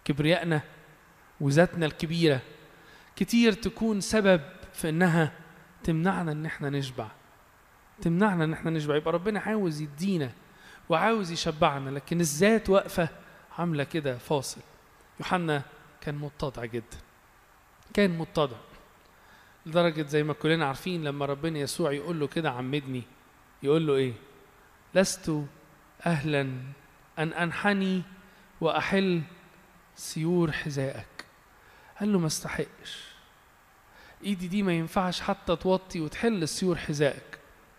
كبريائنا وذاتنا الكبيرة كتير تكون سبب في انها تمنعنا ان احنا نشبع تمنعنا ان احنا نشبع يبقى ربنا عاوز يدينا وعاوز يشبعنا لكن الذات واقفة عاملة كده فاصل يوحنا كان متضع جدا كان متضع لدرجة زي ما كلنا عارفين لما ربنا يسوع يقول له كده عمدني يقول له ايه لست اهلا ان انحني واحل سيور حذائك قال له ما استحقش ايدي دي ما ينفعش حتى توطي وتحل سيور حذائك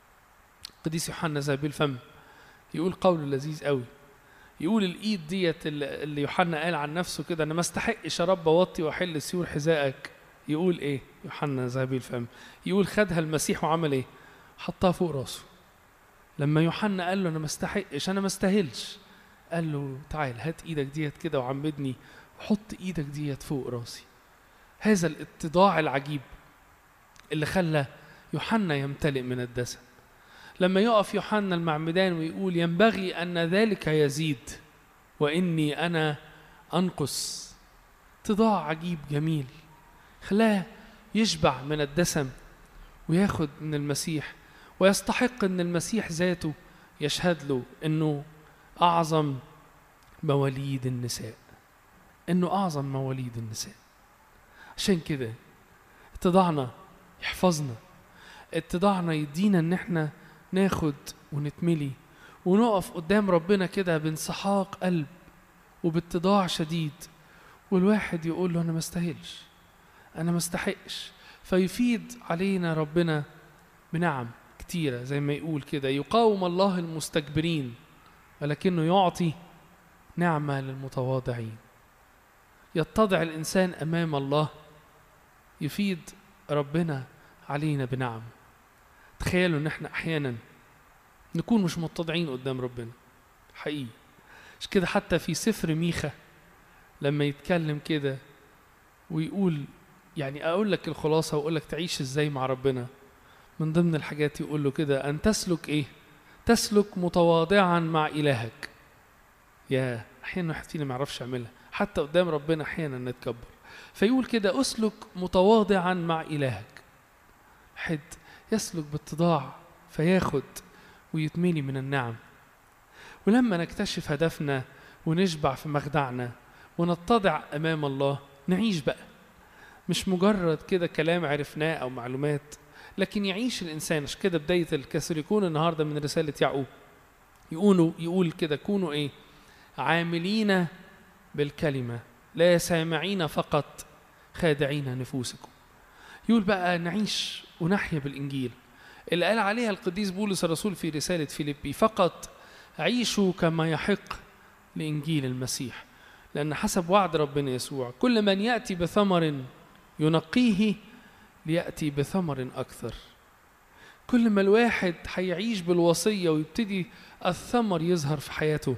قديس يوحنا ذهبي الفم يقول قول لذيذ قوي يقول الايد ديت اللي اللي يوحنا قال عن نفسه كده انا ما استحقش يا رب اوطي واحل سيور حذائك يقول ايه يوحنا ذهبي الفم يقول خدها المسيح وعمل ايه حطها فوق راسه لما يوحنا قال له انا ما استحقش انا ما استاهلش قال له تعال هات ايدك ديت كده وعمدني وحط ايدك ديت فوق راسي هذا الاتضاع العجيب اللي خلى يوحنا يمتلئ من الدسم لما يقف يوحنا المعمدان ويقول ينبغي ان ذلك يزيد واني انا انقص اتضاع عجيب جميل خلاه يشبع من الدسم وياخد من المسيح ويستحق ان المسيح ذاته يشهد له انه اعظم مواليد النساء انه اعظم مواليد النساء عشان كده اتضاعنا يحفظنا اتضاعنا يدينا ان احنا ناخد ونتملي ونقف قدام ربنا كده بانسحاق قلب وباتضاع شديد والواحد يقول له انا ما استاهلش انا ما استحقش فيفيد علينا ربنا بنعم كتيرة زي ما يقول كده يقاوم الله المستكبرين ولكنه يعطي نعمة للمتواضعين يتضع الإنسان أمام الله يفيد ربنا علينا بنعم تخيلوا ان احنا احيانا نكون مش متضعين قدام ربنا حقيقي مش كده حتى في سفر ميخا لما يتكلم كده ويقول يعني اقول لك الخلاصه واقول لك تعيش ازاي مع ربنا من ضمن الحاجات يقول له كده ان تسلك ايه تسلك متواضعا مع الهك يا احيانا واحد فينا ما يعرفش يعملها حتى قدام ربنا احيانا نتكبر فيقول كده اسلك متواضعا مع الهك حد يسلك باتضاع فياخد ويتملي من النعم ولما نكتشف هدفنا ونشبع في مخدعنا ونتضع امام الله نعيش بقى مش مجرد كده كلام عرفناه او معلومات لكن يعيش الانسان عشان كده بدايه الكاثوليكون النهارده من رساله يعقوب يقولوا يقول كده كونوا ايه عاملين بالكلمه لا سامعين فقط خادعين نفوسكم يقول بقى نعيش ونحيا بالإنجيل اللي قال عليها القديس بولس الرسول في رسالة فيليبي فقط عيشوا كما يحق لإنجيل المسيح لأن حسب وعد ربنا يسوع كل من يأتي بثمر ينقيه ليأتي بثمر أكثر كل ما الواحد هيعيش بالوصية ويبتدي الثمر يظهر في حياته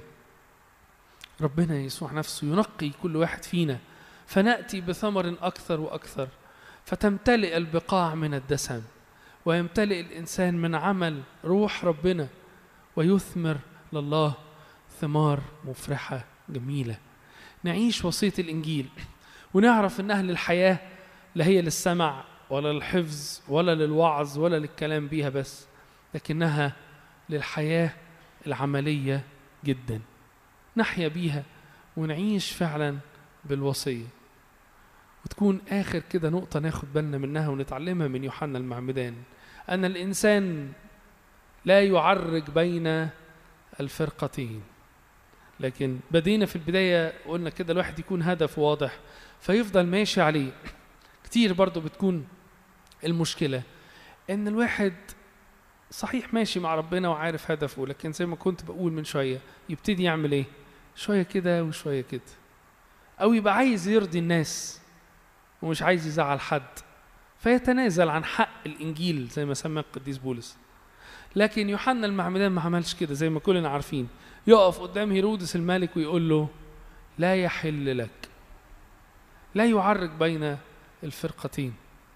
ربنا يسوع نفسه ينقي كل واحد فينا فنأتي بثمر أكثر وأكثر فتمتلئ البقاع من الدسم ويمتلئ الانسان من عمل روح ربنا ويثمر لله ثمار مفرحه جميله نعيش وصيه الانجيل ونعرف انها للحياه لا هي للسمع ولا للحفظ ولا للوعظ ولا للكلام بيها بس لكنها للحياه العمليه جدا نحيا بيها ونعيش فعلا بالوصيه وتكون آخر كده نقطة ناخد بالنا منها ونتعلمها من يوحنا المعمدان أن الإنسان لا يعرج بين الفرقتين لكن بدينا في البداية قلنا كده الواحد يكون هدف واضح فيفضل ماشي عليه كتير برضو بتكون المشكلة إن الواحد صحيح ماشي مع ربنا وعارف هدفه لكن زي ما كنت بقول من شوية يبتدي يعمل إيه شوية كده وشوية كده أو يبقى عايز يرضي الناس ومش عايز يزعل حد فيتنازل عن حق الانجيل زي ما سماه القديس بولس لكن يوحنا المعمدان ما عملش كده زي ما كلنا عارفين يقف قدام هيرودس الملك ويقول له لا يحل لك لا يعرج بين الفرقتين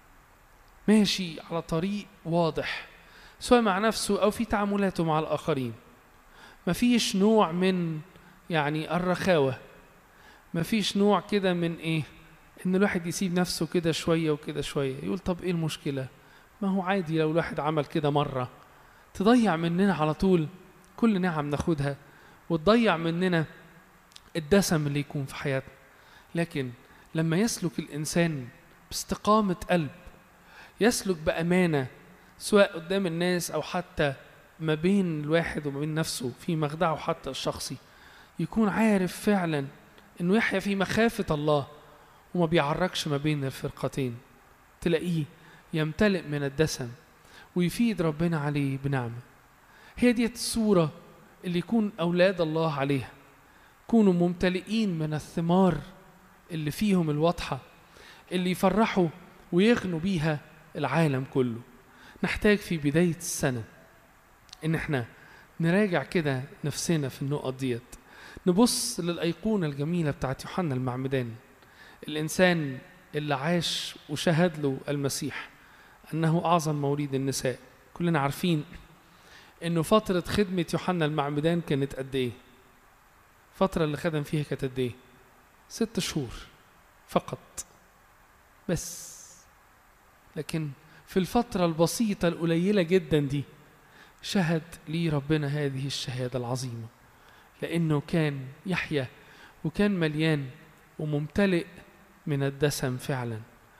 ماشي على طريق واضح سواء مع نفسه او في تعاملاته مع الاخرين مفيش نوع من يعني الرخاوه مفيش نوع كده من ايه ان الواحد يسيب نفسه كده شويه وكده شويه يقول طب ايه المشكله ما هو عادي لو الواحد عمل كده مره تضيع مننا على طول كل نعم ناخدها وتضيع مننا الدسم اللي يكون في حياتنا لكن لما يسلك الانسان باستقامه قلب يسلك بامانه سواء قدام الناس او حتى ما بين الواحد وما بين نفسه في مخدعه حتى الشخصي يكون عارف فعلا انه يحيا في مخافه الله وما بيعركش ما بين الفرقتين تلاقيه يمتلئ من الدسم ويفيد ربنا عليه بنعمه هي دي الصوره اللي يكون اولاد الله عليها كونوا ممتلئين من الثمار اللي فيهم الواضحه اللي يفرحوا ويغنوا بيها العالم كله نحتاج في بدايه السنه ان احنا نراجع كده نفسنا في النقط ديت نبص للايقونه الجميله بتاعت يوحنا المعمدان الانسان اللي عاش وشهد له المسيح انه اعظم موليد النساء كلنا عارفين انه فتره خدمه يوحنا المعمدان كانت قد ايه الفتره اللي خدم فيها كانت قد ايه ست شهور فقط بس لكن في الفتره البسيطه القليله جدا دي شهد لي ربنا هذه الشهاده العظيمه لانه كان يحيا وكان مليان وممتلئ من الدسم فعلا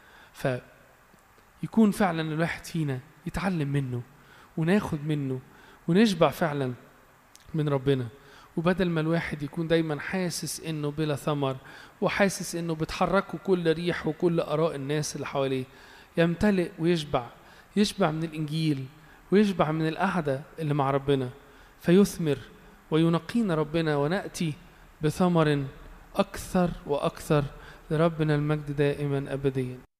فيكون فعلا الواحد فينا يتعلم منه وناخد منه ونشبع فعلا من ربنا وبدل ما الواحد يكون دايما حاسس انه بلا ثمر وحاسس انه بتحركه كل ريح وكل اراء الناس اللي حواليه يمتلئ ويشبع يشبع من الانجيل ويشبع من القعده اللي مع ربنا فيثمر وينقينا ربنا وناتي بثمر اكثر واكثر لربنا المجد دائما ابديا